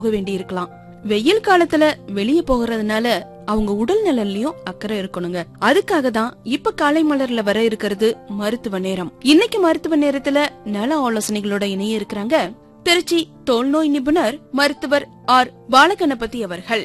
போக வேண்டி இருக்கலாம் வெயில் காலத்துல வெளிய போகிறதுனால அவங்க உடல் நலன்லயும் அக்கறை இருக்கணுங்க அதுக்காக தான் இப்ப காலை மலர்ல வர இருக்கிறது மருத்துவ நேரம் இன்னைக்கு மருத்துவ நேரத்துல நல ஆலோசனைகளோட இணைய இருக்கிறாங்க திருச்சி தோல்நோய் நிபுணர் மருத்துவர் ஆர் பாலகணபதி அவர்கள்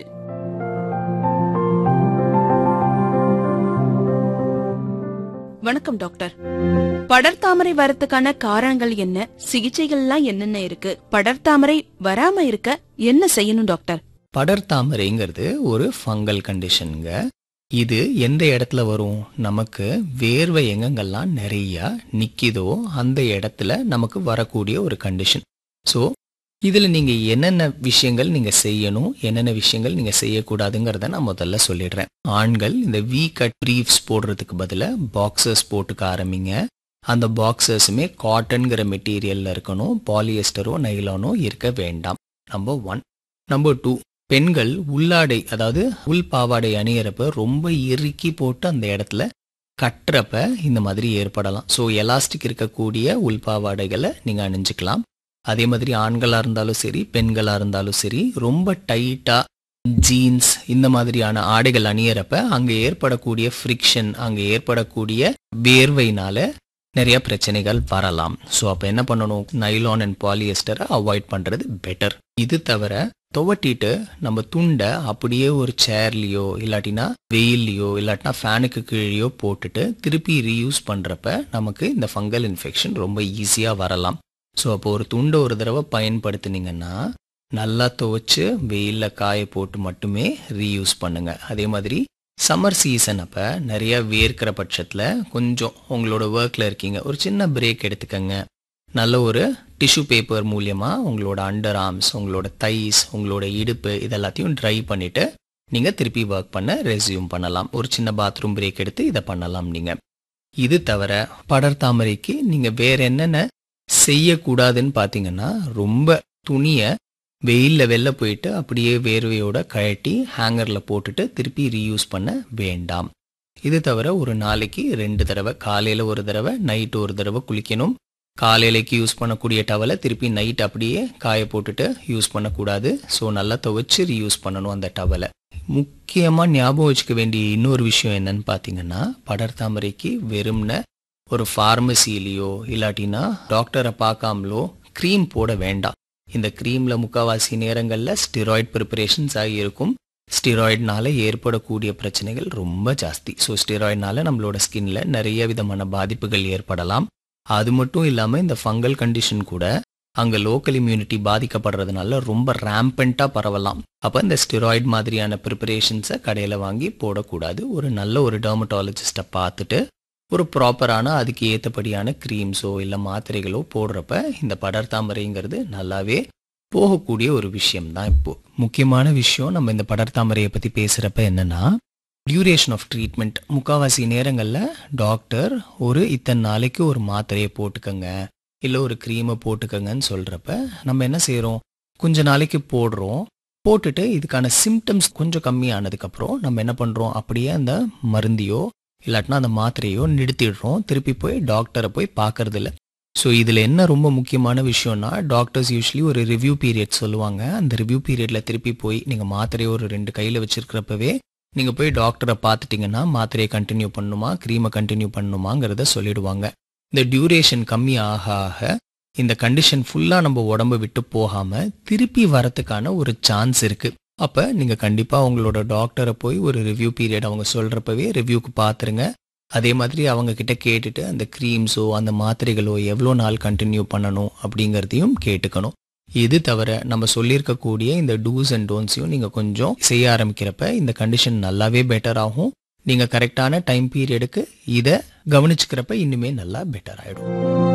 வணக்கம் டாக்டர் படர்தாமரை வரத்துக்கான காரணங்கள் என்ன சிகிச்சைகள்லாம் என்னென்ன இருக்கு படர்தாமரை வராம இருக்க என்ன செய்யணும் டாக்டர் படர்தாமரைங்கிறது ஒரு ஃபங்கல் கண்டிஷனுங்க இது எந்த இடத்துல வரும் நமக்கு வேர்வை எங்கெங்கெல்லாம் நிறைய நிக்கிதோ அந்த இடத்துல நமக்கு வரக்கூடிய ஒரு கண்டிஷன் ஸோ இதில் நீங்கள் என்னென்ன விஷயங்கள் நீங்கள் செய்யணும் என்னென்ன விஷயங்கள் நீங்கள் செய்யக்கூடாதுங்கிறத நான் முதல்ல சொல்லிடுறேன் ஆண்கள் இந்த வி கட் ப்ரீஃப்ஸ் போடுறதுக்கு பதிலாக பாக்ஸர்ஸ் போட்டுக்க ஆரம்பிங்க அந்த பாக்ஸர்ஸுமே காட்டன்கிற மெட்டீரியலில் இருக்கணும் பாலியஸ்டரோ நைலானோ இருக்க வேண்டாம் நம்பர் ஒன் நம்பர் டூ பெண்கள் உள்ளாடை அதாவது உள் பாவாடை அணியறப்ப ரொம்ப இறுக்கி போட்டு அந்த இடத்துல கட்டுறப்ப இந்த மாதிரி ஏற்படலாம் ஸோ எலாஸ்டிக் இருக்கக்கூடிய உள் பாவாடைகளை நீங்கள் அணிஞ்சுக்கலாம் அதே மாதிரி ஆண்களாக இருந்தாலும் சரி பெண்களாக இருந்தாலும் சரி ரொம்ப டைட்டாக ஜீன்ஸ் இந்த மாதிரியான ஆடைகள் அணியறப்ப அங்கே ஏற்படக்கூடிய ஃப்ரிக்ஷன் அங்கே ஏற்படக்கூடிய வேர்வையினால நிறைய பிரச்சனைகள் வரலாம் ஸோ அப்போ என்ன பண்ணணும் நைலான் அண்ட் பாலியஸ்டரை அவாய்ட் பண்ணுறது பெட்டர் இது தவிர துவட்டிட்டு நம்ம துண்டை அப்படியே ஒரு சேர்லேயோ இல்லாட்டினா வெயில்லையோ இல்லாட்டினா ஃபேனுக்கு கீழேயோ போட்டுட்டு திருப்பி ரீயூஸ் பண்ணுறப்ப நமக்கு இந்த ஃபங்கல் இன்ஃபெக்ஷன் ரொம்ப ஈஸியாக வரலாம் ஸோ அப்போ ஒரு துண்டை ஒரு தடவை பயன்படுத்துனீங்கன்னா நல்லா துவைச்சு வெயிலில் காய போட்டு மட்டுமே ரீயூஸ் பண்ணுங்க அதே மாதிரி சம்மர் சீசன் அப்போ நிறைய வேர்க்கிற பட்சத்தில் கொஞ்சம் உங்களோட ஒர்க்கில் இருக்கீங்க ஒரு சின்ன பிரேக் எடுத்துக்கங்க நல்ல ஒரு டிஷ்யூ பேப்பர் மூலியமாக உங்களோட அண்டர் ஆர்ம்ஸ் உங்களோட தைஸ் உங்களோட இடுப்பு இதெல்லாத்தையும் ட்ரை பண்ணிவிட்டு நீங்கள் திருப்பி ஒர்க் பண்ண ரெஸ்யூம் பண்ணலாம் ஒரு சின்ன பாத்ரூம் பிரேக் எடுத்து இதை பண்ணலாம் நீங்கள் இது தவிர படர்தாமரைக்கு நீங்கள் வேற என்னென்ன செய்யக்கூடாதுன்னு பார்த்தீங்கன்னா ரொம்ப துணியை வெயிலில் வெளில போயிட்டு அப்படியே வேர்வையோட கழட்டி ஹேங்கரில் போட்டுட்டு திருப்பி ரீயூஸ் பண்ண வேண்டாம் இது தவிர ஒரு நாளைக்கு ரெண்டு தடவை காலையில் ஒரு தடவை நைட்டு ஒரு தடவை குளிக்கணும் காலையிலைக்கு யூஸ் பண்ணக்கூடிய டவலை திருப்பி நைட் அப்படியே காய போட்டுட்டு யூஸ் பண்ணக்கூடாது ஸோ நல்லா துவைச்சு ரீயூஸ் பண்ணணும் அந்த டவலை முக்கியமாக ஞாபகம் வச்சுக்க வேண்டிய இன்னொரு விஷயம் என்னன்னு பார்த்தீங்கன்னா படர்தாமரைக்கு வெறும்ன ஒரு ஃபார்மசிலேயோ இல்லாட்டினா டாக்டரை பார்க்காமலோ க்ரீம் போட வேண்டாம் இந்த க்ரீமில் முக்கால்வாசி நேரங்களில் ஸ்டிராய்ட் ப்ரிப்பரேஷன்ஸ் ஆகியிருக்கும் ஸ்டிராய்ட்னால ஏற்படக்கூடிய பிரச்சனைகள் ரொம்ப ஜாஸ்தி ஸோ ஸ்டிராய்ட்னால நம்மளோட ஸ்கின்ல நிறைய விதமான பாதிப்புகள் ஏற்படலாம் அது மட்டும் இல்லாமல் இந்த ஃபங்கல் கண்டிஷன் கூட அங்கே லோக்கல் இம்யூனிட்டி பாதிக்கப்படுறதுனால ரொம்ப ரேம்பண்ட்டாக பரவலாம் அப்போ இந்த ஸ்டிராய்டு மாதிரியான ப்ரிப்பரேஷன்ஸை கடையில் வாங்கி போடக்கூடாது ஒரு நல்ல ஒரு டெர்மட்டாலஜிஸ்ட்டை பார்த்துட்டு ஒரு ப்ராப்பரான அதுக்கு ஏற்றபடியான க்ரீம்ஸோ இல்லை மாத்திரைகளோ போடுறப்ப இந்த படர்தாமரைங்கிறது நல்லாவே போகக்கூடிய ஒரு விஷயம் தான் இப்போ முக்கியமான விஷயம் நம்ம இந்த படர்தாமரையை பற்றி பேசுகிறப்ப என்னன்னா டியூரேஷன் ஆஃப் ட்ரீட்மெண்ட் முக்கால்வாசி நேரங்களில் டாக்டர் ஒரு இத்தனை நாளைக்கு ஒரு மாத்திரையை போட்டுக்கங்க இல்லை ஒரு க்ரீமை போட்டுக்கங்கன்னு சொல்கிறப்ப நம்ம என்ன செய்கிறோம் கொஞ்ச நாளைக்கு போடுறோம் போட்டுட்டு இதுக்கான சிம்டம்ஸ் கொஞ்சம் கம்மியானதுக்கப்புறம் நம்ம என்ன பண்ணுறோம் அப்படியே அந்த மருந்தையோ இல்லாட்டினா அந்த மாத்திரையோ நிறுத்திடுறோம் திருப்பி போய் டாக்டரை போய் பார்க்கறது இல்ல ஸோ இதில் என்ன ரொம்ப முக்கியமான விஷயம்னா டாக்டர்ஸ் யூஸ்வலி ஒரு ரிவ்யூ பீரியட் சொல்லுவாங்க அந்த ரிவ்யூ பீரியடில் திருப்பி போய் நீங்கள் மாத்திரையை ஒரு ரெண்டு கையில் வச்சிருக்கிறப்பவே நீங்கள் போய் டாக்டரை பார்த்துட்டிங்கன்னா மாத்திரையை கண்டினியூ பண்ணணுமா க்ரீமை கண்டினியூ பண்ணணுமாங்கிறத சொல்லிடுவாங்க இந்த டியூரேஷன் கம்மி ஆக ஆக இந்த கண்டிஷன் ஃபுல்லாக நம்ம உடம்ப விட்டு போகாமல் திருப்பி வரத்துக்கான ஒரு சான்ஸ் இருக்குது அப்போ நீங்கள் கண்டிப்பாக உங்களோட டாக்டரை போய் ஒரு ரிவ்யூ பீரியட் அவங்க சொல்கிறப்பவே ரிவ்யூக்கு பார்த்துருங்க அதே மாதிரி அவங்க கிட்ட கேட்டுட்டு அந்த க்ரீம்ஸோ அந்த மாத்திரைகளோ எவ்வளோ நாள் கண்டினியூ பண்ணணும் அப்படிங்கிறதையும் கேட்டுக்கணும் இது தவிர நம்ம சொல்லியிருக்கக்கூடிய இந்த டூஸ் அண்ட் டோன்ஸையும் நீங்கள் கொஞ்சம் செய்ய ஆரம்பிக்கிறப்ப இந்த கண்டிஷன் நல்லாவே பெட்டர் ஆகும் நீங்கள் கரெக்டான டைம் பீரியடுக்கு இதை கவனிச்சுக்கிறப்ப இன்னுமே நல்லா பெட்டர் ஆகிடும்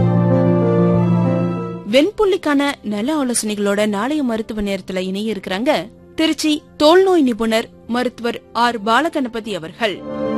வெண்புள்ளிக்கான நல ஆலோசனைகளோட நாளைய மருத்துவ நேரத்துல இணைய இருக்கிறாங்க திருச்சி தோல்நோய் நிபுணர் மருத்துவர் ஆர் பாலகணபதி அவர்கள்